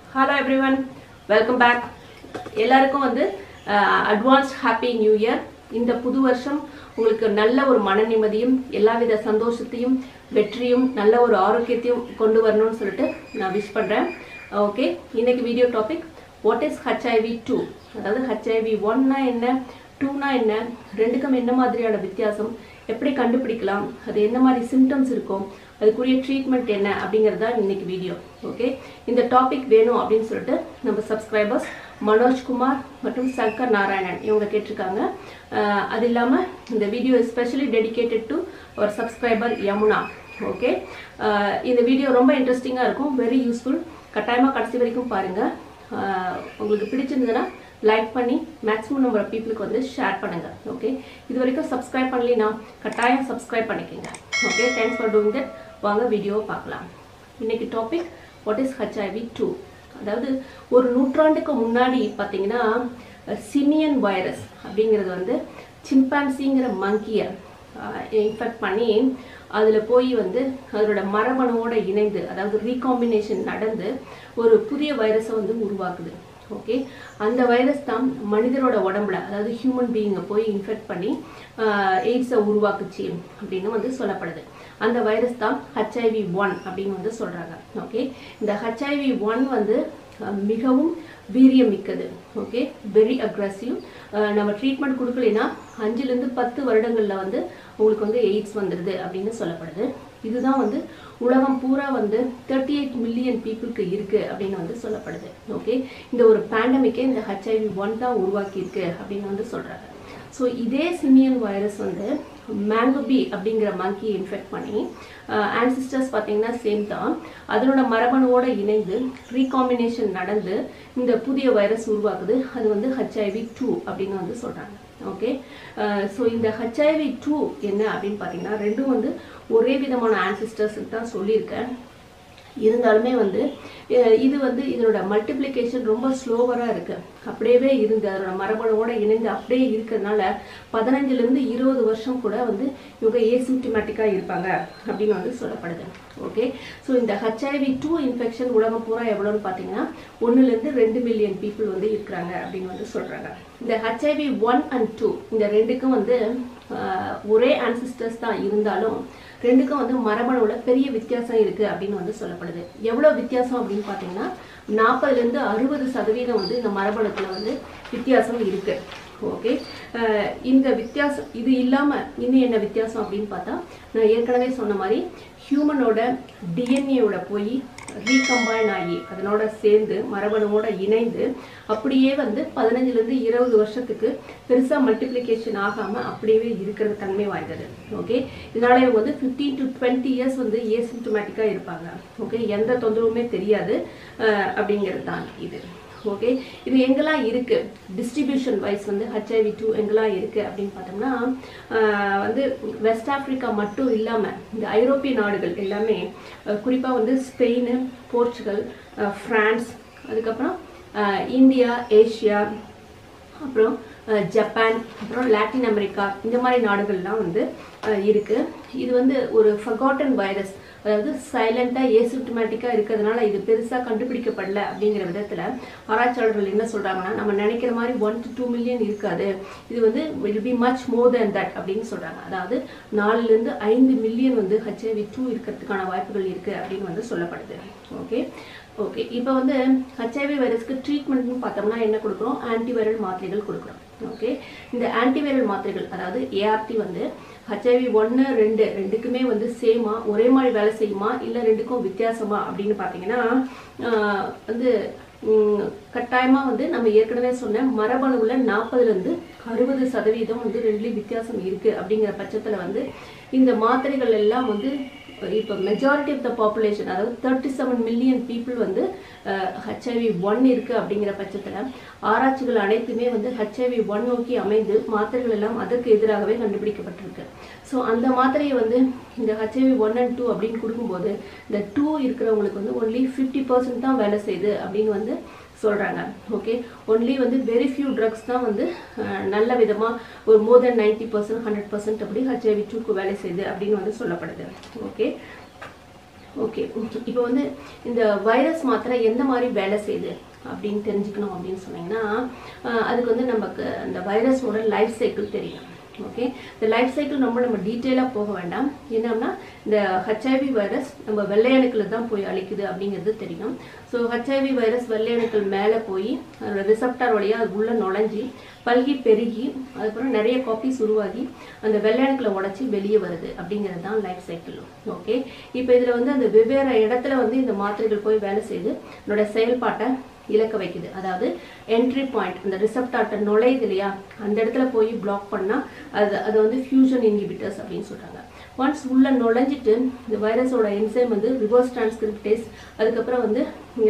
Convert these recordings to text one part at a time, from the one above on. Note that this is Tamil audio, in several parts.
ஹலோ எவ்ரிவன் வெல்கம் பேக் எல்லாருக்கும் வந்து அட்வான்ஸ் ஹாப்பி நியூ இயர் இந்த புது வருஷம் உங்களுக்கு நல்ல ஒரு மன நிம்மதியும் எல்லாவித சந்தோஷத்தையும் வெற்றியும் நல்ல ஒரு ஆரோக்கியத்தையும் கொண்டு வரணும்னு சொல்லிட்டு நான் விஷ் பண்ணுறேன் ஓகே இன்னைக்கு video topic what is HIV two அதாவது ஹச்ஐவி ஒன்னா என்ன டூனா என்ன ரெண்டுக்கும் என்ன மாதிரியான வித்தியாசம் எப்படி கண்டுபிடிக்கலாம் அது என்ன மாதிரி சிம்டம்ஸ் இருக்கும் அதுக்குரிய ட்ரீட்மெண்ட் என்ன அப்படிங்கிறது தான் இன்னைக்கு வீடியோ ஓகே இந்த டாபிக் வேணும் அப்படின்னு சொல்லிட்டு நம்ம சப்ஸ்கிரைபர்ஸ் மனோஜ்குமார் மற்றும் சங்கர் நாராயணன் இவங்க கேட்டிருக்காங்க அஹ் அது இல்லாமல் இந்த வீடியோ எஸ்பெஷலி டெடிகேட்டட் டு ஒரு சப்ஸ்கிரைபர் யமுனா ஓகே இந்த வீடியோ ரொம்ப இன்ட்ரெஸ்டிங்காக இருக்கும் வெரி யூஸ்ஃபுல் கட்டாயமாக கடைசி வரைக்கும் பாருங்கள் உங்களுக்கு பிடிச்சிருந்ததுன்னா லைக் பண்ணி மேக்ஸிமம் நம்பர் பீப்புளுக்கு வந்து ஷேர் பண்ணுங்கள் ஓகே இது வரைக்கும் சப்ஸ்கிரைப் பண்ணலைன்னா கட்டாயம் சப்ஸ்கிரைப் பண்ணிக்கோங்க okay thanks for doing that வாங்க வீடியோவை பார்க்கலாம் இன்னைக்கு topic what is HIV two அதாவது ஒரு நூற்றாண்டுக்கு முன்னாடி பார்த்தீங்கன்னா சிமியன் வைரஸ் அப்படிங்கிறது வந்து சிம்பான்சிங்கிற மங்கியை இன்ஃபெக்ட் பண்ணி அதில் போய் வந்து அதோட மரபணுவோட இணைந்து அதாவது ரீகாம்பினேஷன் நடந்து ஒரு புதிய வைரஸை வந்து உருவாக்குது ஓகே அந்த வைரஸ் தான் மனிதரோட உடம்புல அதாவது ஹியூமன் பீயிங்கை போய் இன்ஃபெக்ட் பண்ணி எய்ட்ஸை உருவாக்குச்சு அப்படின்னு வந்து சொல்லப்படுது அந்த வைரஸ் தான் ஹெச்ஐவி ஒன் அப்படின்னு வந்து சொல்கிறாங்க ஓகே இந்த ஹெச்ஐவி ஒன் வந்து அஹ், மிகவும் வீரியமிக்கது ஓகே வெரி அக்ரஸிவ் நம்ம ட்ரீட்மெண்ட் கொடுக்கலைன்னா அஞ்சுலேருந்து பத்து வருடங்களில் வந்து உங்களுக்கு வந்து எய்ட்ஸ் வந்துடுது அப்படின்னு சொல்லப்படுது இதுதான் வந்து உலகம் பூரா வந்து தேர்ட்டி எயிட் மில்லியன் பீப்புளுக்கு இருக்குது அப்படின்னு வந்து சொல்லப்படுது ஓகே இந்த ஒரு பேண்டமிக்கே இந்த ஹெச்ஐவி ஒன் தான் உருவாக்கியிருக்கு அப்படின்னு வந்து சொல்கிறாங்க ஸோ இதே சிமியன் வைரஸ் வந்து மேங்கோபி அப்படிங்கிற மங்கியை இன்ஃபெக்ட் பண்ணி ஆன்சிஸ்டர்ஸ் பார்த்தீங்கன்னா சேம் தான் அதனோட மரபணுவோட இணைந்து ரீகாம்பினேஷன் நடந்து இந்த புதிய வைரஸ் உருவாக்குது அது வந்து ஹெச்ஐவி டூ அப்படின்னு வந்து சொல்கிறாங்க ஓகே ஸோ இந்த ஹெச்ஐவி டூ என்ன அப்படின்னு பார்த்தீங்கன்னா ரெண்டும் வந்து ஒரே விதமான ஆன்சிஸ்டர்ஸ் தான் சொல்லியிருக்கேன் இருந்தாலுமே வந்து அஹ் இது வந்து இதனோட மல்டிப்ளிகேஷன் ரொம்ப ஸ்லோவராக இருக்கு அப்படியே இருந்து அதோட மரபணுவோட இணைந்து அப்படியே இருக்கிறதுனால பதினஞ்சுலேருந்து இருபது வருஷம் கூட வந்து இவங்க ஏசிம்டமேட்டிக்காக இருப்பாங்க அப்படின்னு வந்து சொல்லப்படுது ஓகே ஸோ இந்த ஹெச்ஐவி டூ இன்ஃபெக்ஷன் உலகம் பூரா எவ்வளோன்னு பார்த்தீங்கன்னா ஒன்றுலேருந்து ரெண்டு மில்லியன் பீப்புள் வந்து இருக்கிறாங்க அப்படின்னு வந்து சொல்கிறாங்க இந்த ஹெச்ஐவி ஒன் அண்ட் டூ இந்த ரெண்டுக்கும் வந்து ஆஹ், ஒரே ஆன்சிஸ்டர்ஸ் தான் இருந்தாலும் ரெண்டுக்கும் வந்து மரபணுவுல பெரிய வித்தியாசம் இருக்கு அப்படின்னு வந்து சொல்லப்படுது எவ்வளவு வித்தியாசம் அப்படின்னு பார்த்தீங்கன்னா நாற்பதுல இருந்து அறுபது சதவீதம் வந்து இந்த மரபணுக்குள்ள வந்து வித்தியாசம் இருக்கு ஓகே இந்த வித்தியாசம் இது இல்லாம இன்னும் என்ன வித்தியாசம் அப்படின்னு பார்த்தா நான் ஏற்கனவே சொன்ன மாதிரி ஹியூமனோட டிஎன்ஏவோட போய் ரீகம்பைன் ஆகி அதனோட சேர்ந்து மரபணுவோட இணைந்து அப்படியே வந்து பதினஞ்சுலேருந்து இருபது வருஷத்துக்கு பெருசாக மல்டிப்ளிகேஷன் ஆகாமல் அப்படியே இருக்கிற தன்மை வாய்ந்தது ஓகே இதனால இவங்க வந்து ஃபிஃப்டீன் டு டுவெண்ட்டி இயர்ஸ் வந்து ஏசிம்டமேட்டிக்காக இருப்பாங்க ஓகே எந்த தொந்தரவுமே தெரியாது அஹ், அப்படிங்கிறது தான் இது ஓகே இது எங்கெல்லாம் இருக்கு டிஸ்ட்ரிபியூஷன் வைஸ் வந்து ஹெச்ஐவி டூ எங்கெல்லாம் இருக்கு அப்படின்னு பார்த்தோம்னா ஆஹ் வந்து வெஸ்ட் ஆப்பிரிக்கா மட்டும் இல்லாம இந்த ஐரோப்பிய நாடுகள் எல்லாமே அஹ் குறிப்பா வந்து ஸ்பெயின் போர்ச்சுகல் அஹ் பிரான்ஸ் அதுக்கப்புறம் அஹ் இந்தியா ஏஷியா அப்புறம் அஹ், ஜப்பான் அப்புறம் லாட்டின் அமெரிக்கா இந்த மாதிரி நாடுகள்லாம் வந்து அஹ், இருக்கு இது வந்து ஒரு ஃபகாட்டன் வைரஸ் அதாவது சைலண்டாக ஏசிம்டமேட்டிக்காக இருக்கிறதுனால இது பெருசாக கண்டுபிடிக்கப்படல அப்படிங்கிற விதத்தில் ஆராய்ச்சியாளர்கள் என்ன சொல்கிறாங்கன்னா நம்ம நினைக்கிற மாதிரி ஒன் டு டூ மில்லியன் இருக்காது இது வந்து will be much more than that அப்படின்னு சொல்கிறாங்க அதாவது நாலுலேருந்து ஐந்து மில்லியன் வந்து ஹெச்ஐவி டூ இருக்கிறதுக்கான வாய்ப்புகள் இருக்குது அப்படின்னு வந்து சொல்லப்படுது ஓகே ஓகே இப்போ வந்து ஹெச்ஐவி வைரஸ்க்கு ட்ரீட்மெண்ட்னு பார்த்தோம்னா என்ன கொடுக்குறோம் ஆன்டிவைரல் மாத்திரைகள் கொடுக்குறோம் ஓகே இந்த ஆன்டிவைரல் மாத்திரைகள் அதாவது ஏஆர்டி வந்து ஹெச்ஐவி ஒன்று ரெண்டு ரெண்டுக்குமே வந்து சேமா ஒரே மாதிரி வேலை செய்யுமா இல்லை ரெண்டுக்கும் வித்தியாசமா அப்படின்னு பார்த்தீங்கன்னா ஆஹ், வந்து ம், கட்டாயமா வந்து நம்ம ஏற்கனவே சொன்ன மரபணுவுல நாற்பதுல இருந்து அறுபது சதவீதம் வந்து ரெண்டுலேயும் வித்தியாசம் இருக்கு அப்படிங்கிற பட்சத்துல வந்து இந்த மாத்திரைகள் எல்லாம் வந்து இப்போ மெஜாரிட்டி ஆஃப் த பாப்புலேஷன் அதாவது தேர்ட்டி செவன் மில்லியன் பீப்புள் வந்து ஹெச்ஐவி ஒன் இருக்கு அப்படிங்கிற பட்சத்தில் ஆராய்ச்சிகள் அனைத்துமே வந்து ஹெச்ஐவி ஒன் நோக்கி அமைந்து மாத்திரைகள் எல்லாம் அதற்கு எதிராகவே கண்டுபிடிக்கப்பட்டிருக்கு ஸோ அந்த மாத்திரையை வந்து இந்த ஹெச்ஐவி ஒன் அண்ட் டூ அப்படின்னு கொடுக்கும்போது இந்த டூ இருக்கிறவங்களுக்கு வந்து ஒன்லி ஃபிஃப்டி பர்சன்ட் தான் வேலை செய்யுது அப்படின்னு வந்து சொல்கிறாங்க ஓகே ஒன்லி வந்து வெரி ஃபியூ ட்ரக்ஸ் தான் வந்து அஹ், நல்ல விதமாக ஒரு more than ninety percent hundred percent அப்படி ஹெச்ஐவி டூக்கு வேலை செய்யுது அப்படின்னு வந்து சொல்லப்படுது ஓகே ஓகே இப்போ வந்து இந்த வைரஸ் மாத்திரை எந்த மாதிரி வேலை செய்யுது அப்படின்னு தெரிஞ்சுக்கணும் அப்படின்னு சொன்னீங்கன்னா அஹ், அதுக்கு வந்து நமக்கு அந்த வைரஸோட லைஃப் சைக்கிள் தெரியும் ஓகே இந்த லைஃப் சைக்கிள் ரொம்ப நம்ம டீட்டெயிலாக போக வேண்டாம் என்னன்னா இந்த ஹெச்ஐவி வைரஸ் நம்ம வெள்ளையணுக்களை தான் போய் அழிக்குது அப்படிங்கிறது தெரியும் ஸோ ஹெச்ஐவி வைரஸ் வெள்ளையணுக்கள் மேலே போய் அதோட ரிசப்டார் வழியாக அது உள்ளே நுழைஞ்சி பல்கி பெருகி அதுக்கப்புறம் நிறைய காப்பீஸ் உருவாகி அந்த வெள்ளையணுக்களை உடைச்சி வெளியே வருது அப்படிங்கிறது தான் லைஃப் சைக்கிள் ஓகே இப்போ இதில் வந்து அந்த வெவ்வேறு இடத்துல வந்து இந்த மாத்திரைகள் போய் வேலை செய்து அதனோட செயல்பாட்டை இழக்க வைக்குது அதாவது என்ட்ரி பாயிண்ட் அந்த ரிசப்டார்ட்ட நுழையுது இல்லையா அந்த இடத்துல போய் பிளாக் பண்ணால் அது அது வந்து ஃபியூஷன் இன்ஹிபிட்டர்ஸ் அப்படின்னு சொல்கிறாங்க ஒன்ஸ் உள்ள நுழைஞ்சிட்டு இந்த வைரஸோட என்சைம் வந்து ரிவர்ஸ் டிரான்ஸ்கிரிப்டேஸ் அதுக்கப்புறம் வந்து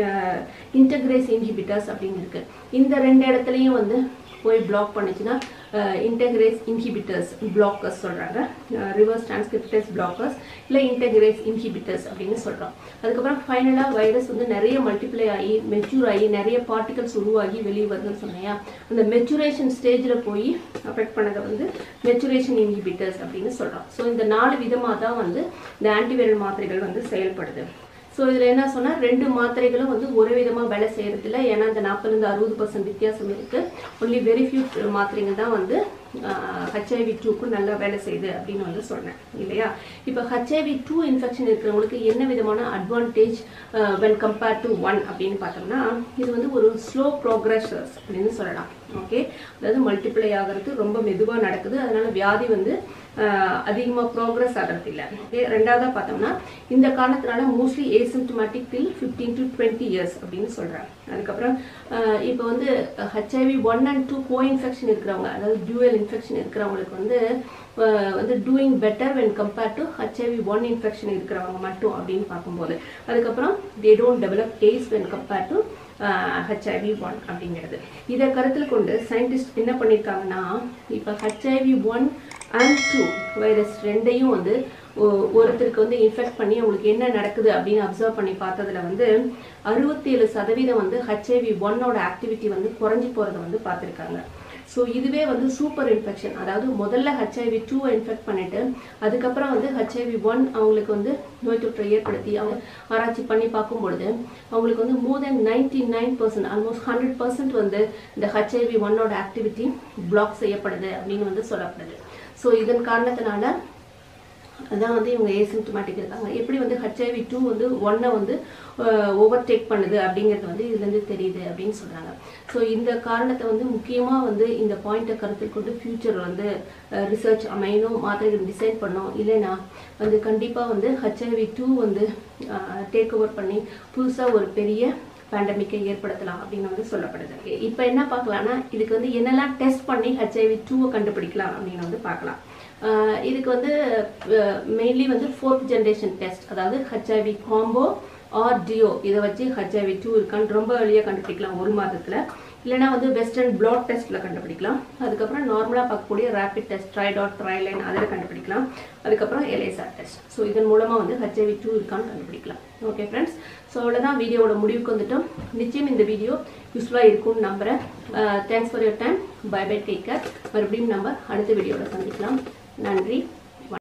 இன்டகிரேஸ் இன்ஹிபிட்டர்ஸ் அப்படின்னு இருக்கு இந்த ரெண்டு இடத்துலையும் வந்து போய் பிளாக் பண்ணுச்சுன்னா இன்டகிரேஸ் இன்ஹிபிட்டர்ஸ் பிளாக்கர்ஸ் சொல்கிறாங்க ரிவர்ஸ் டிரான்ஸ்கிரிப்டேஸ் பிளாக்கர்ஸ் இல்லை இன்டகிரேஸ் இன்ஹிபிட்டர்ஸ் அப்படின்னு சொல்கிறோம் அதுக்கப்புறம் ஃபைனலாக வைரஸ் வந்து நிறைய மல்டிப்ளை ஆகி மெச்சூர் ஆகி நிறைய பார்ட்டிகல்ஸ் உருவாகி வெளியே வருதுன்னு சொன்னையா அந்த மெச்சுரேஷன் ஸ்டேஜில் போய் அஃபெக்ட் பண்ணதை வந்து மெச்சுரேஷன் இன்ஹிபிட்டர்ஸ் அப்படின்னு சொல்கிறோம் ஸோ இந்த நாலு விதமாக தான் வந்து இந்த ஆன்டிவைரல் மாத்திரைகள் வந்து செயல்படுது ஸோ இதில் என்ன சொன்னால் ரெண்டு மாத்திரைகளும் வந்து ஒரே விதமாக வேலை செய்யறதில்ல ஏன்னா இந்த நாற்பதுலேருந்து அறுபது பர்சன்ட் வித்தியாசம் இருக்குது ஒன்லி வெரி ஃபியூ மாத்திரைகள் தான் வந்து ஹெச்ஐவி டூக்கும் நல்லா வேலை செய்யுது அப்படின்னு வந்து சொன்னேன் இல்லையா இப்போ ஹெச்ஐவி டூ இன்ஃபெக்ஷன் இருக்கிறவங்களுக்கு என்ன விதமான advantage when compared to one அப்படின்னு பார்த்தோம்னா இது வந்து ஒரு ஸ்லோ ப்ரோக்ரஷர்ஸ் அப்படின்னு சொல்லலாம் ஓகே அதாவது மல்டிப்ளை ஆகிறது ரொம்ப மெதுவாக நடக்குது அதனால வியாதி வந்து அதிகமாக ப்ரோக்ரஸ் ஆகிறது இல்லை ஓகே ரெண்டாவதாக பார்த்தோம்னா இந்த காரணத்தினால mostly asymptomatic till fifteen to twenty years அப்படின்னு சொல்கிறாங்க அதுக்கப்புறம் அஹ், இப்போ வந்து HIV one and two coinfection இருக்கிறவங்க அதாவது டியூவல் இன்ஃபெக்ஷன் இருக்கிறவங்களுக்கு வந்து அஹ், வந்து doing better when compared to HIV one infection இருக்கிறவங்க மட்டும் அப்படின்னு பார்க்கும்போது அதுக்கப்புறம் they don't develop case when compared to HIV one அப்படிங்கிறது இதை கருத்தில் கொண்டு சயின்டிஸ்ட் என்ன பண்ணியிருக்காங்கன்னா இப்போ HIV one and two virus ரெண்டையும் வந்து ஒ- ஒருத்தருக்கு வந்து இன்ஃபெக்ட் பண்ணி அவங்களுக்கு என்ன நடக்குது அப்படின்னு அப்சர்வ் பண்ணி பார்த்ததுல வந்து அறுபத்தி ஏழு சதவீதம் வந்து ஹெச்ஐவி ஒன்னோட ஆக்டிவிட்டி வந்து குறைஞ்சி போகிறத வந்து பார்த்துருக்காங்க ஸோ இதுவே வந்து சூப்பர் இன்ஃபெக்ஷன் அதாவது முதல்ல ஹெச்ஐவி டூவை இன்ஃபெக்ட் பண்ணிட்டு அதுக்கப்புறம் வந்து ஹெச்ஐவி ஒன் அவங்களுக்கு வந்து நோய் தொற்றை ஏற்படுத்தி அவங்க ஆராய்ச்சி பண்ணி பார்க்கும் பொழுது அவங்களுக்கு வந்து more than ninety nine percent almost hundred percent வந்து இந்த ஹெச்ஐவி ஒன்னோட ஆக்டிவிட்டி பிளாக் செய்யப்படுது அப்படின்னு வந்து சொல்லப்படுது ஸோ இதன் காரணத்தினால அதான் வந்து இவங்க ஏசிம்டமேட்டிக் இருக்காங்க எப்படி வந்து ஹெச்ஐவி டூ வந்து ஒன்னை வந்து ஓவர்டேக் பண்ணுது அப்படிங்கிறது வந்து இதுலேருந்து தெரியுது அப்படின்னு சொல்கிறாங்க ஸோ இந்த காரணத்தை வந்து முக்கியமாக வந்து இந்த பாயிண்ட்டை கருத்தில் கொண்டு ஃப்யூச்சர் வந்து ரிசர்ச் அமையணும் மாத்திரைகள் டிசைன் பண்ணோம் இல்லைன்னா வந்து கண்டிப்பாக வந்து ஹெச்ஐவி டூ வந்து டேக் ஓவர் பண்ணி புதுசாக ஒரு பெரிய பேண்டமிக்கை ஏற்படுத்தலாம் அப்படின்னு வந்து சொல்லப்படுது இப்போ என்ன பார்க்கலாம்னா இதுக்கு வந்து என்னெல்லாம் டெஸ்ட் பண்ணி ஹெச்ஐவி டூவை கண்டுபிடிக்கலாம் அப்படின்னு வந்து பார்க்கலாம் ஆஹ் இதுக்கு வந்து மெயின்லி வந்து ஃபோர்த் ஜென்ரேஷன் டெஸ்ட் அதாவது ஹெச்ஐவி காம்போ ஆர் டிஓ இதை வச்சு ஹெச்ஐவி டூ இருக்கான்னு ரொம்ப எளியாக கண்டுபிடிக்கலாம் ஒரு மாதத்தில் இல்லைனா வந்து வெஸ்டர்ன் பிளாட் டெஸ்ட்டில் கண்டுபிடிக்கலாம் அதுக்கப்புறம் நார்மலாக பார்க்கக்கூடிய ரேபிட் டெஸ்ட் ட்ரைடாட் ட்ரைலைன் அதில் கண்டுபிடிக்கலாம் அதுக்கப்புறம் எல்ஏசார் டெஸ்ட் ஸோ இதன் மூலமாக வந்து ஹெச்ஐவி டூ இருக்கான்னு கண்டுபிடிக்கலாம் ஓகே ஃப்ரெண்ட்ஸ் ஸோ அவ்வளோதான் வீடியோவோட முடிவுக்கு வந்துட்டோம் நிச்சயம் இந்த வீடியோ யூஸ்ஃபுல்லாக இருக்கும்னு நம்புகிறேன் thanks for your time bye bye take care மறுபடியும் நம்ம அடுத்த வீடியோவில் சந்திக்கலாம் நன்றி